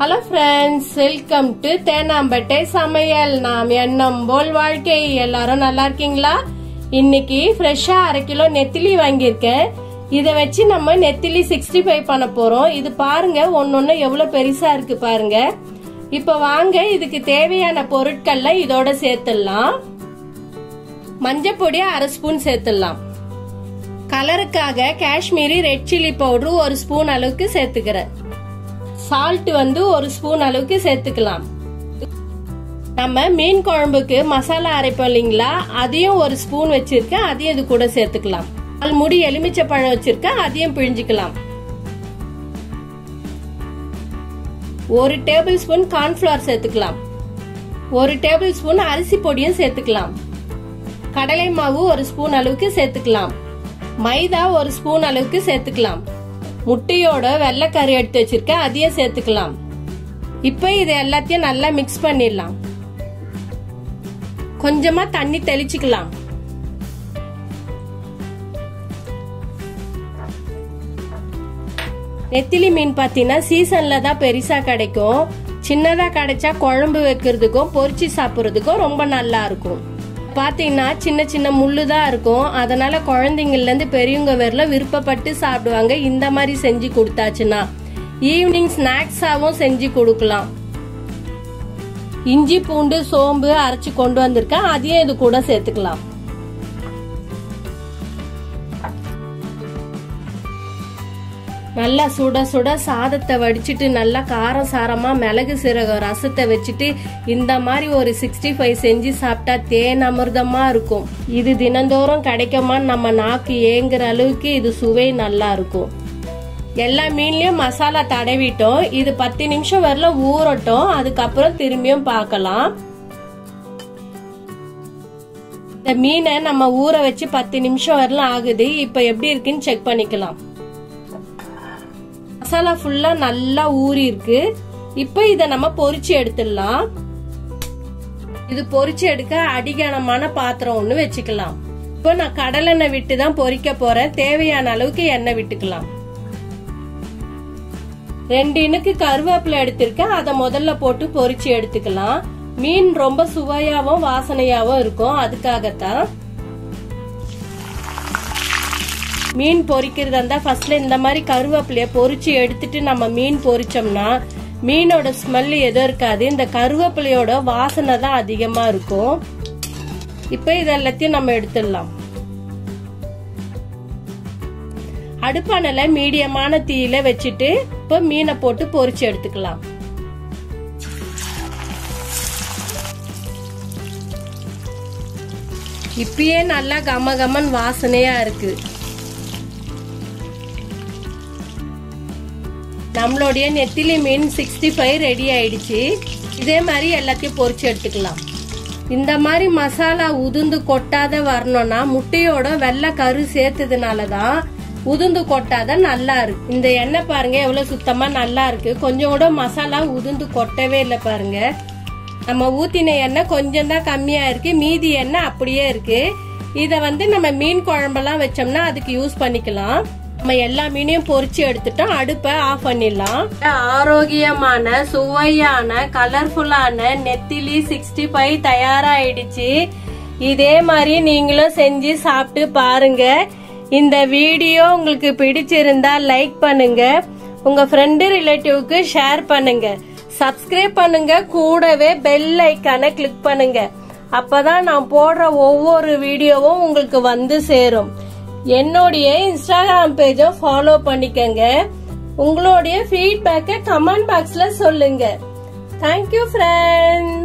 hello friends welcome to Teynampet சமையல் நாம் எண்ணம் போல் வாழ்க்கை எல்லாரும் நல்லா இருக்கீங்களா இன்னைக்கு ஃப்ரெஷ்ஷா அரை கிலோ நெத்திலி வாங்கியிருக்கேன் இதை வச்சு நம்ம நெத்திலி சிக்ஸ்டி ஃபைவ் பண்ண போறோம் இது பாருங்க ஒன்னொன்னு எவ்வளவு பெருசா இருக்கு பாருங்க இப்ப வாங்க இதுக்கு தேவையான பொருட்கள்ல இதோட சேர்த்துடலாம் மஞ்சள் பொடி அரை ஸ்பூன் சேர்த்துடலாம் கலருக்காக காஷ்மீரி ரெட் சில்லி பவுடர் ஒரு ஸ்பூன் அளவுக்கு சேர்த்துக்கிறேன் சால்ட் வந்து ஒரு ஸ்பூன் அளவுக்கு சேர்த்துக்கலாம் நம்ம மீன் குழம்புக்கு மசாலா அரைப்போம் இல்லைங்களா அதையும் ஒரு ஸ்பூன் வச்சிருக்கேன் அதையும் இது கூட சேர்த்துக்கலாம் நாலு முடி எலுமிச்சை பழம் வச்சிருக்கேன் அதையும் பிழிஞ்சுக்கலாம் ஒரு டேபிள் ஸ்பூன் கார்ன்ஃபிளவர் சேர்த்துக்கலாம் ஒரு டேபிள் ஸ்பூன் அரிசி பொடியும் சேர்த்துக்கலாம் கடலை மாவு ஒரு ஸ்பூன் அளவுக்கு சேர்த்துக்கலாம் மைதா ஒரு ஸ்பூன் அளவுக்கு சேர்த்துக்கலாம் முட்டையோட வெள்ளைக்கறி எடுத்து வச்சிருக்கேன் அதையும் சேர்த்துக்கலாம் இப்போ இது எல்லாத்தையும் நல்லா மிக்ஸ் பண்ணிடலாம் கொஞ்சமா தண்ணி தெளிச்சுக்கலாம் நெத்திலி மீன் பார்த்தீங்கன்னா சீசன்ல தான் பெருசா கிடைக்கும் சின்னதா கிடைச்சா குழம்பு வைக்கிறதுக்கும் பொரிச்சு சாப்பிட்றதுக்கும் ரொம்ப நல்லா இருக்கும் பாத்தீங்கன்னா சின்ன சின்ன முள்ளு தான் இருக்கும் அதனால குழந்தைங்கள்ல இருந்து பெரியவங்க வரல விருப்பப்பட்டு சாப்பிடுவாங்க இந்த மாதிரி செஞ்சு கொடுத்தாச்சுன்னா ஈவினிங் ஸ்நாக்ஸாவும் செஞ்சு கொடுக்கலாம் இஞ்சி பூண்டு சோம்பு அரைச்சு கொண்டு வந்திருக்கேன் அதையும் இது கூட சேர்த்துக்கலாம் நல்லா சுட சுட சாதத்தை வடிச்சிட்டு நல்லா காரம் சாரமா மிளகு சீரகம் ரசத்தை வச்சுட்டு இந்த மாதிரி ஒரு சிக்ஸ்டி ஃபைவ் செஞ்சு சாப்பிட்டா தேன் அமிர்தமா இருக்கும் இது தினந்தோறும் கிடைக்குமான்னு நம்ம நாக்கு ஏங்குற அளவுக்கு இது சுவை நல்லா இருக்கும் எல்லா மீன்லயும் மசாலா தடவிட்டோம் இது பத்து நிமிஷம் வரல ஊறட்டும் அதுக்கப்புறம் திரும்பியும் பார்க்கலாம் இந்த மீனை நம்ம ஊற வச்சு பத்து நிமிஷம் வரலாம் ஆகுது இப்ப எப்படி இருக்குன்னு செக் பண்ணிக்கலாம் மசாலா ஃபுல்லா நல்லா ஊறி இருக்கு இப்போ இத நம்ம பொரிச்சு எடுத்துடலாம் இது பொரிச்சு எடுக்க அடிகனமான பாத்திரம் ஒண்ணு வச்சுக்கலாம் இப்போ நான் கடலெண்ணெய் விட்டு தான் பொரிக்க போறேன் தேவையான அளவுக்கு எண்ணெய் விட்டுக்கலாம் ரெண்டு இனுக்கு கருவேப்பிலை எடுத்திருக்கேன் அதை முதல்ல போட்டு பொரிச்சு எடுத்துக்கலாம் மீன் ரொம்ப சுவையாவும் வாசனையாவும் இருக்கும் அதுக்காகத்தான் மீன் பொரிக்கிறதா இருந்தா ஃபர்ஸ்ட்ல இந்த மாதிரி கருவேப்பிலைய பொரிச்சு எடுத்துட்டு நம்ம மீன் பொரிச்சோம்னா மீனோட ஸ்மெல் எதுவும் இருக்காது இந்த கருவேப்பிலையோட வாசனை தான் அதிகமா இருக்கும் இப்ப இது எல்லாத்தையும் நம்ம எடுத்துடலாம் அடுப்பானல மீடியமான தீயில வச்சுட்டு இப்ப மீனை போட்டு பொரிச்சு எடுத்துக்கலாம் இப்பயே நல்லா கம கமன் வாசனையா இருக்கு நம்மளுடைய நெத்திலி மீன் சிக்ஸ்டி ஃபைவ் ரெடி ஆயிடுச்சு இதே மாதிரி எல்லாத்தையும் பொரிச்சு எடுத்துக்கலாம் இந்த மாதிரி மசாலா உதுந்து கொட்டாத வரணும்னா முட்டையோட வெள்ளை கரு சேர்த்ததுனால தான் உதுந்து கொட்டாத நல்லா இருக்கு இந்த எண்ணெய் பாருங்க எவ்வளவு சுத்தமா நல்லா இருக்கு கொஞ்சம் கூட மசாலா உதுந்து கொட்டவே இல்லை பாருங்க நம்ம ஊத்தின எண்ணெய் கொஞ்சம் தான் கம்மியா இருக்கு மீதி எண்ணெய் அப்படியே இருக்கு இத வந்து நம்ம மீன் குழம்பெல்லாம் வச்சோம்னா அதுக்கு யூஸ் பண்ணிக்கலாம் நம்ம எல்லா மீனையும் பொரிச்சு எடுத்துட்டோம் அடுப்பை ஆஃப் பண்ணிடலாம் ஆரோக்கியமான சுவையான கலர்ஃபுல்லான நெத்திலி சிக்ஸ்டி ஃபைவ் தயாராயிடுச்சு இதே மாதிரி நீங்களும் செஞ்சு சாப்பிட்டு பாருங்க இந்த வீடியோ உங்களுக்கு பிடிச்சிருந்தா லைக் பண்ணுங்க உங்க ஃப்ரெண்டு ரிலேட்டிவ்க்கு ஷேர் பண்ணுங்க சப்ஸ்கிரைப் பண்ணுங்க கூடவே பெல் ஐக்கானை கிளிக் பண்ணுங்க அப்பதான் நான் போடுற ஒவ்வொரு வீடியோவும் உங்களுக்கு வந்து சேரும் என்னுடைய இன்ஸ்டாகிராம் பேஜை ஃபாலோ பண்ணிக்கங்க உங்களுடைய ஃபீட்பேக்கை கமெண்ட் பாக்ஸ்ல சொல்லுங்க தேங்க்யூ ஃப்ரெண்ட்ஸ்